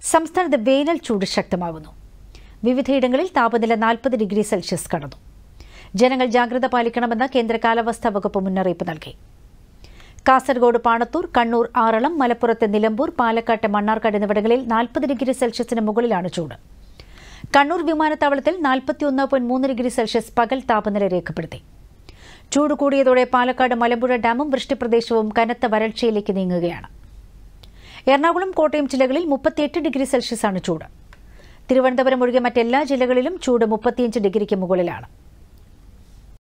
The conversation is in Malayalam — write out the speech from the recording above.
സംസ്ഥാനത്ത് വേനൽ ചൂട് ശക്തമാകുന്നു വിവിധയിടങ്ങളിൽ താപനില നാൽപ്പത് ഡിഗ്രി സെൽഷ്യസ് കടന്നു ജനങ്ങൾ ജാഗ്രത പാലിക്കണമെന്ന് കേന്ദ്ര കാലാവസ്ഥാ വകുപ്പ് മുന്നറിയിപ്പ് നൽകി കാസർഗോഡ് പാണത്തൂർ കണ്ണൂർ ആറളം മലപ്പുറത്ത് നിലമ്പൂർ പാലക്കാട്ട് മണ്ണാർക്കാട് എന്നിവിടങ്ങളിൽ നാൽപ്പത് ഡിഗ്രി സെൽഷ്യസിന് മുകളിലാണ് ചൂട് കണ്ണൂർ വിമാനത്താവളത്തിൽ നാൽപ്പത്തിയൊന്ന് പോയിന്റ് മൂന്ന് ഡിഗ്രി സെൽഷ്യസ് പകൽ താപനില രേഖപ്പെടുത്തി ചൂട് കൂടിയതോടെ പാലക്കാട് മലമ്പുഴ ഡാമും വൃഷ്ടിപ്രദേശവും കനത്ത വരൾച്ചയിലേക്ക് നീങ്ങുകയാണ് എറണാകുളം കോട്ടയം ജില്ലകളിൽ മുപ്പത്തിയെട്ട് ഡിഗ്രി സെൽഷ്യസാണ് ചൂട് തിരുവനന്തപുരം ഒഴികെ മറ്റെല്ലാ ജില്ലകളിലും ചൂട് മുപ്പത്തിയഞ്ച് ഡിഗ്രിക്ക് മുകളിലാണ്